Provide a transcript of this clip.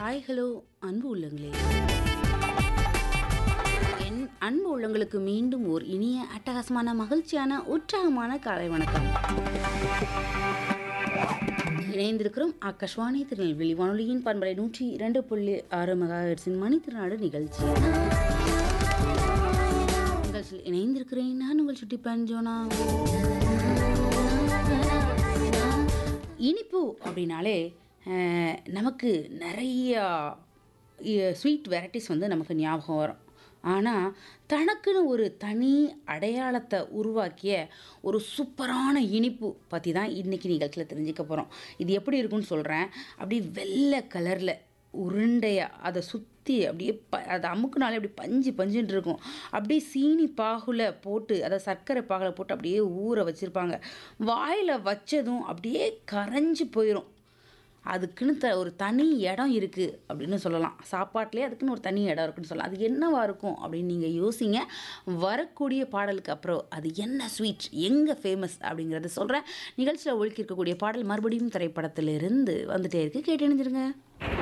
hi hello அன்பு உள்ளங்களே என் அன்பு உள்ளங்களுக்கு மீண்டும் ஓர் இனிய அட்டகாசமான மகிழ்ச்சியான உற்சாகமான காலை வணக்கம் இணைந்திருக்கிறோம் ஆகாஷ்வாணி திருநெல்வேலி வானொலியின் பண்பலை நூற்றி இரண்டு புள்ளி ஆறு மெகாஹெட்ஸின் மணி திருநாடு நிகழ்ச்சி நிகழ்ச்சியில் இணைந்திருக்கிறேன் நான் உங்கள் சுட்டி பஞ்சோனா இனிப்பு அப்படின்னாலே அஹ், நமக்கு நிறையா ஸ்வீட் வெரைட்டிஸ் வந்து நமக்கு ஞாபகம் வரும் ஆனால் தனக்குன்னு ஒரு தனி அடையாளத்தை உருவாக்கிய ஒரு சூப்பரான இனிப்பு பற்றி தான் இன்றைக்கி நிகழ்ச்சியில் தெரிஞ்சுக்க போகிறோம் இது எப்படி இருக்குன்னு சொல்கிறேன் அப்படி வெள்ளை கலரில் உருண்டையாக அதை சுற்றி அப்படியே ப அதை அமுக்குனாலே அப்படி பஞ்சு பஞ்சுன்னு இருக்கும் அப்படியே சீனி பாகுல போட்டு அதை சர்க்கரை பாகுல போட்டு அப்படியே ஊற வச்சுருப்பாங்க வாயில் வச்சதும் அப்படியே கரைஞ்சு போயிடும் அதுக்குன்னு த ஒரு தனி இடம் இருக்குது அப்படின்னு சொல்லலாம் சாப்பாட்டிலே அதுக்குன்னு ஒரு தனி இடம் இருக்குன்னு சொல்லலாம் அது என்னவா இருக்கும் அப்படின்னு நீங்கள் யோசிங்க வரக்கூடிய பாடலுக்கு அப்புறம் அது என்ன ஸ்வீட் எங்கே ஃபேமஸ் அப்படிங்கிறத சொல்கிறேன் நிகழ்ச்சியில் ஒழுக்கி இருக்கக்கூடிய பாடல் மறுபடியும் திரைப்படத்திலிருந்து வந்துட்டே இருக்கு கேட்டு இணைஞ்சிருங்க